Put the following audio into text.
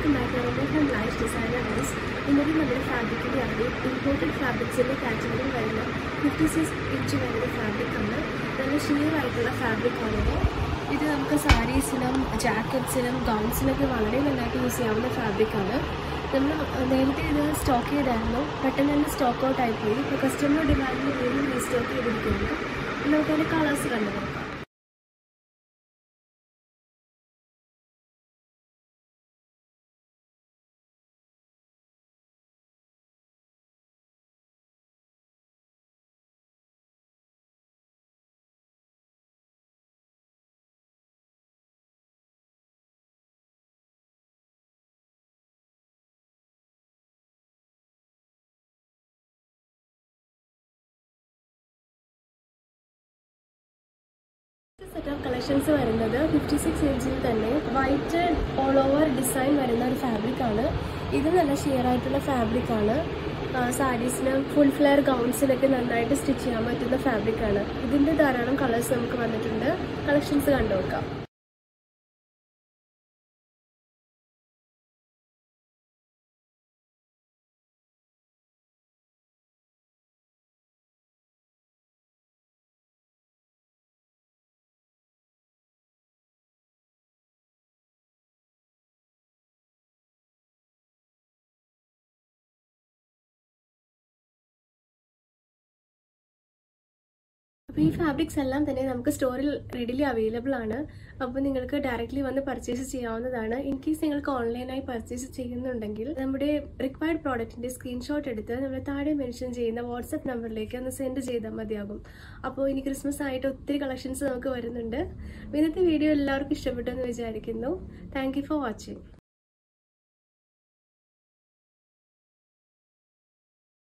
welcome back to from life designers ഇന്നലെ നമ്മുടെ ഫാബ്രിക്കിൻ്റെ അപ്ഡേറ്റ് ഇമ്പോർട്ടഡ് ഫാബ്രിക്സിൻ്റെ കാറ്റഗറി വരുന്ന ഫിഫ്റ്റി സിക്സ് ഇഞ്ച് വരുന്ന ഫാബ്രിക് ആണ് നല്ല ഷിയർ ആയിട്ടുള്ള ഫാബ്രിക് ആണിത് ഇത് നമുക്ക് സാരീസിനും ജാക്കറ്റ്സിനും ഗൗൺസിനൊക്കെ വളരെ നന്നായിട്ട് യൂസ് ചെയ്യാവുന്ന ഫാബ്രിക് ആണ് നമ്മൾ നേരത്തെ ഇത് സ്റ്റോക്ക് ചെയ്തായിരുന്നു പെട്ടെന്ന് തന്നെ സ്റ്റോക്ക് ഔട്ട് ആയിപ്പോയി ഇപ്പോൾ കസ്റ്റമർ ഡിമാൻഡിന് വീണ്ടും റീസ്റ്റോക്ക് ചെയ്തിരിക്കുന്നു നമുക്കതിൻ്റെ കളേഴ്സ് കണ്ടു നോക്കാം സെറ്റ് ഓഫ് കളക്ഷൻസ് വരുന്നത് ഫിഫ്റ്റി സിക്സ് ഇഞ്ചിൽ തന്നെ വൈറ്റ് ഓൾ ഓവർ ഡിസൈൻ വരുന്ന ഒരു ഫാബ്രിക് ആണ് ഇത് നല്ല ഷിയർ ആയിട്ടുള്ള ഫാബ്രിക് ആണ് സാരീസിന് ഫുൾ ഫ്ലെയർ ഗൗൺസിനൊക്കെ നന്നായിട്ട് സ്റ്റിച്ച് ചെയ്യാൻ പറ്റുന്ന ഫാബ്രിക് ആണ് ഇതിൻ്റെ ധാരാളം കളേഴ്സ് നമുക്ക് വന്നിട്ടുണ്ട് കളക്ഷൻസ് കണ്ടു നോക്കാം അപ്പോൾ ഈ ഫാബ്രിക്സ് എല്ലാം തന്നെ നമുക്ക് സ്റ്റോറിൽ റെഡിലി അവൈലബിൾ ആണ് അപ്പോൾ നിങ്ങൾക്ക് ഡയറക്റ്റ്ലി വന്ന് പർച്ചേസ് ചെയ്യാവുന്നതാണ് ഇൻ കേസ് നിങ്ങൾക്ക് ഓൺലൈനായി പർച്ചേസ് ചെയ്യുന്നുണ്ടെങ്കിൽ നമ്മുടെ റിക്വയർഡ് പ്രോഡക്റ്റിന്റെ സ്ക്രീൻഷോട്ട് എടുത്ത് നമ്മൾ താഴെ മെൻഷൻ ചെയ്യുന്ന വാട്സപ്പ് നമ്പറിലേക്ക് ഒന്ന് സെൻഡ് ചെയ്താൽ മതിയാകും അപ്പോൾ ഇനി ക്രിസ്മസ് ആയിട്ട് ഒത്തിരി കളക്ഷൻസ് നമുക്ക് വരുന്നുണ്ട് ഇന്നത്തെ വീഡിയോ എല്ലാവർക്കും ഇഷ്ടപ്പെട്ടു എന്ന് വിചാരിക്കുന്നു താങ്ക് ഫോർ വാച്ചിങ്